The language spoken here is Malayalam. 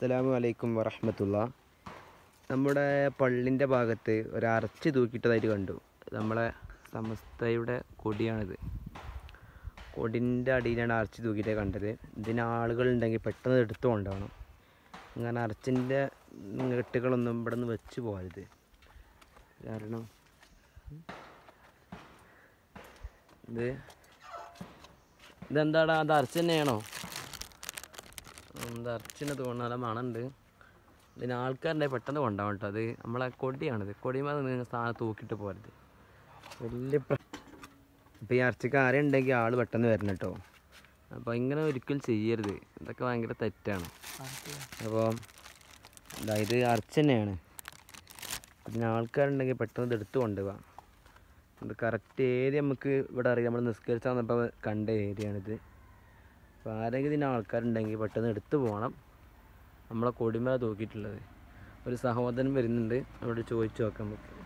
അസ്സലാമു അലൈക്കും വറഹമത്തുള്ള നമ്മുടെ പള്ളിൻ്റെ ഭാഗത്ത് ഒരു അറച്ച് തൂക്കിയിട്ടതായിട്ട് കണ്ടു നമ്മളെ സമസ്തയുടെ കൊടിയാണിത് കൊടിൻ്റെ അടിയിലാണ് അറച്ച് തൂക്കിയിട്ട് കണ്ടത് ഇതിന് ആളുകളുണ്ടെങ്കിൽ പെട്ടെന്ന് എടുത്തു കൊണ്ടുപോകണം അങ്ങനെ അറച്ചിൻ്റെ കെട്ടുകളൊന്നും ഇവിടെ നിന്ന് വെച്ച് പോകരുത് കാരണം ഇത് ഇതെന്താടാ അത് അറച്ച് തന്നെയാണോ എന്താ അർച്ചിനെ തോന്നുന്നു നല്ല മണമുണ്ട് ഇതിന് ആൾക്കാരുടെ പെട്ടെന്ന് കൊണ്ടാവും കേട്ടോ അത് നമ്മളെ കൊടിയാണിത് കൊടിമേൽ നിങ്ങൾ സാധനം തൂക്കിയിട്ട് പോരുത് വലിയ ഇപ്പം ഈ അർച്ചക്ക് ആരെ ഉണ്ടെങ്കിൽ ആൾ പെട്ടെന്ന് വരണം കേട്ടോ അപ്പോൾ ഇങ്ങനെ ഒരിക്കലും ചെയ്യരുത് ഇതൊക്കെ ഭയങ്കര തെറ്റാണ് അപ്പോൾ ഇത് അർച്ച തന്നെയാണ് ഇതിന് ആൾക്കാരുണ്ടെങ്കിൽ പെട്ടെന്ന് ഇത് എടുത്ത് കൊണ്ടുപോകാം ഇത് കറക്റ്റ് ഏരിയ നമുക്ക് ഇവിടെ അറിയാം നമ്മൾ നിസ്കരിച്ചാൽ വന്നപ്പോൾ കണ്ട ഏരിയയാണിത് അപ്പോൾ ആരെങ്കിലും ഇതിന് ആൾക്കാരുണ്ടെങ്കിൽ പെട്ടെന്ന് എടുത്തു പോകണം നമ്മളെ കൊടിമേല തൂക്കിയിട്ടുള്ളത് ഒരു സഹോദരൻ വരുന്നുണ്ട് അവരോട് ചോദിച്ചു നോക്കാം നമുക്ക്